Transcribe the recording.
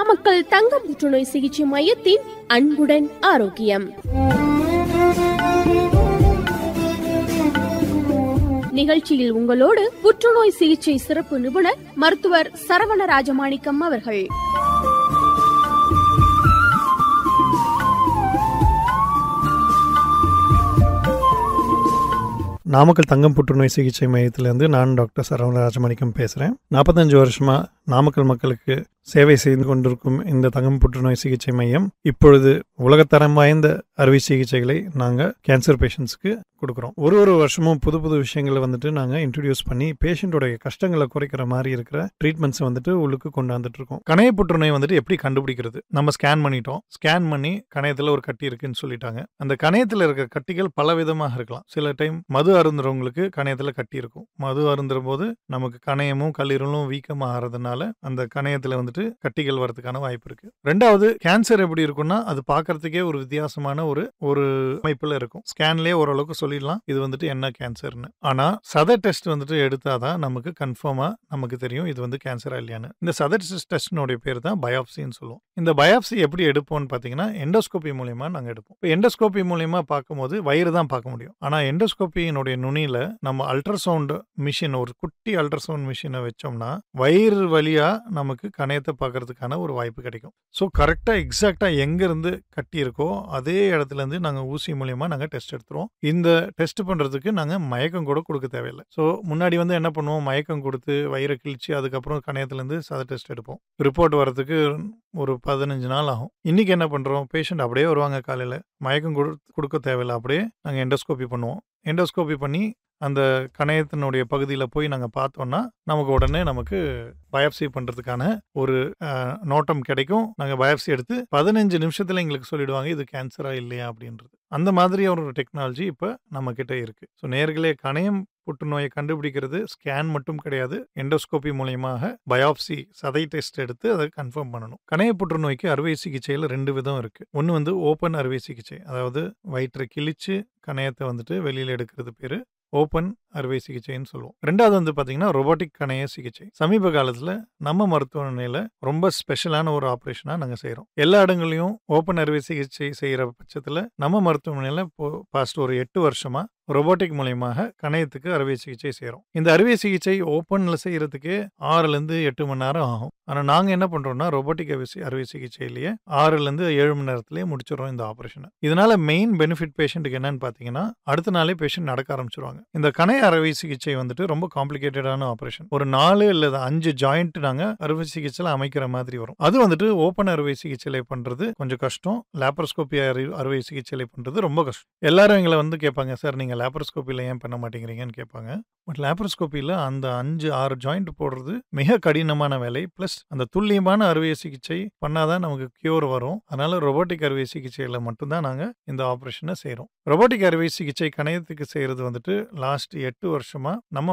நாமக்கல் தங்க புற்றுநோய் சிகிச்சை மையத்தின் அன்புடன் ஆரோக்கியம் நிகழ்ச்சியில் உங்களோடு புற்றுநோய் சிகிச்சை சிறப்பு நிபுணர் மருத்துவர் சரவண ராஜமாணிக்கம் அவர்கள் நாமக்கல் தங்கம் புற்றுநோய் சிகிச்சை மையத்திலேருந்து நான் டாக்டர் சரவண ராஜமாணிக்கம் பேசுகிறேன் நாற்பத்தஞ்சு வருஷமாக நாமக்கல் மக்களுக்கு சேவை செய்து கொண்டிருக்கும் இந்த தங்கம் புற்றுநோய் சிகிச்சை மையம் இப்பொழுது உலகத்தரம் வாய்ந்த அறுவை சிகிச்சைகளை நாங்கள் கேன்சர் பேஷண்ட்ஸ்க்கு கொடுக்குறோம் ஒரு ஒரு வருஷமும் புது புது விஷயங்களை வந்துட்டு நாங்கள் இன்ட்ரடியூஸ் பண்ணி பேஷண்ட்டோடைய கஷ்டங்களை குறைக்கிற மாதிரி இருக்கிற ட்ரீட்மெண்ட்ஸ் வந்துட்டு உள்ளுக்கு கொண்டு வந்துட்டு இருக்கோம் கணைய புற்றுநோய் வந்துட்டு எப்படி கண்டுபிடிக்கிறது நம்ம ஸ்கேன் பண்ணிட்டோம் ஸ்கேன் பண்ணி கணையத்தில் ஒரு கட்டி இருக்குன்னு சொல்லிட்டாங்க அந்த கணையத்தில் இருக்கிற கட்டிகள் பல விதமாக இருக்கலாம் சில டைம் மது அருந்துறவங்களுக்கு கணையத்தில் கட்டி இருக்கும் மது அருந்துற போது நமக்கு கணையமும் கல்லீரலும் வீக்கமாக ஆகிறதுனால அந்த கணையத்தில் வந்துட்டு கட்டிகள் வரதுக்கான வாய்ப்பு இருக்கு ரெண்டாவது கேன்சர் எப்படி இருக்கும்னா அது பார்க்கறதுக்கே ஒரு வித்தியாசமான ஒரு ஒரு அமைப்பில் இருக்கும் ஸ்கேன்லேயே ஓரளவுக்கு சொல்லிடலாம் இது வந்துட்டு என்ன கேன்சர்னு ஆனால் சத டெஸ்ட் வந்துட்டு எடுத்தாதான் நமக்கு கன்ஃபார்மாக நமக்கு தெரியும் இது வந்து கேன்சரா இல்லையான்னு இந்த சத டெஸ்டினுடைய பேர் தான் பயாப்சின்னு சொல்லுவோம் இந்த பயாப்சி எப்படி எடுப்போம்னு பார்த்தீங்கன்னா எண்டோஸ்கோபி மூலியமா நாங்கள் எடுப்போம் இப்போ எண்டோஸ்கோபி மூலியமா பார்க்கும்போது வயிறு தான் பார்க்க முடியும் ஆனால் எண்டோஸ்கோப்பியினுடைய நுனியில நம்ம அல்ட்ராசவுண்ட் மிஷின் ஒரு குட்டி அல்ட்ராசவுண்ட் மிஷினை வச்சோம்னா வயிறு வழியா நமக்கு கணையத்தை பார்க்கறதுக்கான ஒரு வாய்ப்பு கிடைக்கும் ஸோ கரெக்டாக எக்ஸாக்டாக எங்கேருந்து கட்டி இருக்கோ அதே இடத்துலேருந்து நாங்கள் ஊசி மூலியமாக நாங்கள் டெஸ்ட் எடுத்துருவோம் இந்த டெஸ்ட் பண்ணுறதுக்கு நாங்கள் மயக்கம் கூட கொடுக்க தேவையில்லை ஸோ முன்னாடி வந்து என்ன பண்ணுவோம் மயக்கம் கொடுத்து வயிறை கிழிச்சு அதுக்கப்புறம் கணையத்துலேருந்து சத டெஸ்ட் எடுப்போம் ரிப்போர்ட் வரதுக்கு ஒரு பதினஞ்சு நாள் ஆகும் இன்னைக்கு என்ன பண்ணுறோம் பேஷண்ட் அப்படியே வருவாங்க காலையில் மயக்கம் கொடு கொடுக்க தேவையில்லை அப்படியே நாங்கள் எண்டோஸ்கோபி பண்ணுவோம் எண்டோஸ்கோபி பண்ணி அந்த கணையத்தினுடைய பகுதியில் போய் நாங்கள் பார்த்தோம்னா நமக்கு உடனே நமக்கு பயாப்சி பண்ணுறதுக்கான ஒரு அஹ், நோட்டம் கிடைக்கும் நாங்கள் பயாப்சி எடுத்து பதினஞ்சு நிமிஷத்தில் எங்களுக்கு சொல்லிடுவாங்க இது கேன்சரா இல்லையா அப்படின்றது அந்த மாதிரி ஒரு டெக்னாலஜி இப்போ நம்ம கிட்ட இருக்கு ஸோ நேர்களே கணையம் புற்றுநோயை கண்டுபிடிக்கிறது ஸ்கேன் மட்டும் கிடையாது எண்டோஸ்கோபி மூலியமாக பயாப்சி சதை டெஸ்ட் எடுத்து அதை கன்ஃபார்ம் பண்ணணும் கணைய புற்றுநோய்க்கு அறுவை சிகிச்சையில் ரெண்டு விதம் இருக்கு ஒன்று வந்து ஓப்பன் அறுவை சிகிச்சை அதாவது வயிற்றை கிழிச்சு கணையத்தை வந்துட்டு வெளியில் எடுக்கிறது பேரு ஓப்பன் அறுவை சிகிச்சைன்னு சொல்லுவோம் ரெண்டாவது வந்து பார்த்தீங்கன்னா ரொபோட்டிக் கணைய சிகிச்சை சமீப காலத்தில் நம்ம மருத்துவமனையில் ரொம்ப ஸ்பெஷலான ஒரு ஆப்ரேஷனாக நாங்கள் செய்கிறோம் எல்லா இடங்களையும் ஓப்பன் அறுவை சிகிச்சை செய்கிற பட்சத்தில் நம்ம மருத்துவமனையில் பாஸ்ட் ஒரு எட்டு வருஷமாக ரொபோட்டிக் மூலியமாக கணையத்துக்கு அறுவை சிகிச்சை செய்கிறோம் இந்த அறுவை சிகிச்சை ஓப்பனில் செய்கிறதுக்கே ஆறுலேருந்து எட்டு மணி நேரம் ஆகும் ஆனால் நாங்கள் என்ன பண்ணுறோம்னா ரொபோட்டிக் அறுவை சி- அறுவை சிகிச்சையிலேயே ஆறுலேருந்து ஏழு மணி நேரத்திலேயே முடிச்சிடுறோம் இந்த ஆப்ரேஷனை இதனால மெயின் பெனிஃபிட் பேஷண்ட்டுக்கு என்னன்னு பார்த்தீங்கன்னா அடுத்த நாளே பேஷண்ட் நடக்க ஆரம்பிச்சிருவாங்க இந்த கணைய அறுவை சிகிச்சை வந்துட்டு ரொம்ப காம்ப்ளிகேட்டடான ஆப்ரேஷன் ஒரு நாலு அல்லது அஞ்சு ஜாயிண்ட் நாங்கள் அறுவை சிகிச்சையில் அமைக்கிற மாதிரி வரும் அது வந்துட்டு ஓப்பன் அறுவை சிகிச்சையில் பண்ணுறது கொஞ்சம் கஷ்டம் லேப்ரோஸ்கோபி அறுவை சிகிச்சையில் பண்ணுறது ரொம்ப கஷ்டம் எல்லாரும் எங்களை வந்து கேட்பாங்க சார் நீங்கள் லேப்ரோஸ்கோப்பியில் ஏன் பண்ண மாட்டேங்கிறீங்கன்னு கேட்பாங்க பட் லேப்ரோஸ்கோப்பியில் அந்த அஞ்சு ஆறு ஜாயிண்ட் போடுறது மிக கடினமான வேலை ப்ளஸ் அந்த துல்லியமான அறுவை சிகிச்சை பண்ணாதான் நமக்கு கியூர் வரும் அதனால ரொபோட்டிக் அறுவை சிகிச்சையில் மட்டும்தான் நாங்கள் இந்த ஆப்ரேஷனை செய்கிறோம் ரொபோட்டிக் அறுவை சிகிச்சை கணையத்துக்கு செய்கிறது வந்துட்டு லாஸ்ட் எட்டு வருஷமாக நம்ம